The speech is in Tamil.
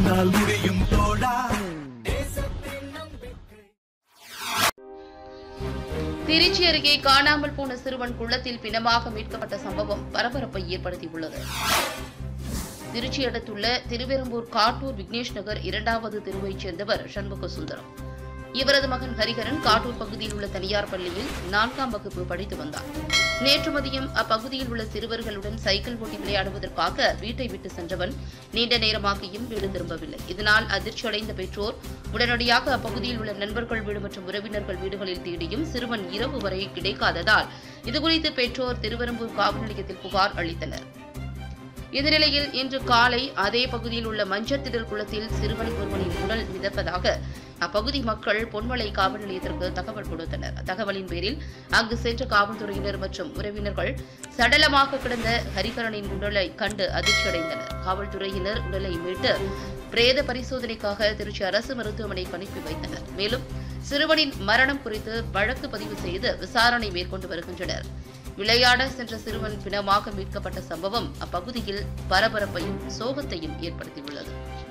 உன்னால் முடியும் தோழா திருச்சி அருகே காணாமல் போன சிறுவன் குளத்தில் பிணமாக மீட்கப்பட்ட சம்பவம் பரபரப்பை ஏற்படுத்தியுள்ளது திருச்சி அடுத்துள்ள திருவெரும்பூர் காட்டூர் விக்னேஷ் நகர் இரண்டாவது தெருவைச் சேர்ந்தவர் சண்முக சுந்தரம் இவரது மகன் ஹரிஹரன் காட்டூர் பகுதியில் உள்ள தனியார் பள்ளியில் நான்காம் வகுப்பு படித்து வந்தார் நேற்று மதியம் அப்பகுதியில் உள்ள சிறுவர்களுடன் சைக்கிள் ஓட்டி விளையாடுவதற்காக வீட்டை விட்டு சென்றவன் நீண்ட நேரமாகியும் வீடு திரும்பவில்லை இதனால் அதிர்ச்சியடைந்த பெற்றோர் உடனடியாக அப்பகுதியில் உள்ள நண்பர்கள் வீடு மற்றும் உறவினர்கள் வீடுகளில் தேடியும் சிறுவன் இரவு வரை கிடைக்காததால் இதுகுறித்து பெற்றோர் திருவெரும்பூர் காவல் நிலையத்தில் புகார் அளித்தனர் இந்த நிலையில் இன்று காலை அதே பகுதியில் உள்ள மஞ்சத்திடல் குளத்தில் சிறுவன் ஒருவனின் உடல் மிதப்பதாக அப்பகுதி மக்கள் பொன்மலை காவல் நிலையத்திற்கு தகவல் கொடுத்தனர் தகவலின் பேரில் அங்கு சென்ற காவல்துறையினர் மற்றும் உறவினர்கள் சடலமாக கிடந்த ஹரிகரனின் உடலை கண்டு அதிர்ச்சியடைந்தனர் காவல்துறையினர் உடலை மீட்டு பிரேத பரிசோதனைக்காக திருச்சி அரசு மருத்துவமனைக்கு அனுப்பி வைத்தனர் மேலும் சிறுவனின் மரணம் குறித்து வழக்கு பதிவு செய்து விசாரணை மேற்கொண்டு வருகின்றனர் விளையாட சென்ற சிறுவன் பிணமாக மீட்கப்பட்ட சம்பவம் அப்பகுதியில் பரபரப்பையும் சோகத்தையும் ஏற்படுத்தியுள்ளது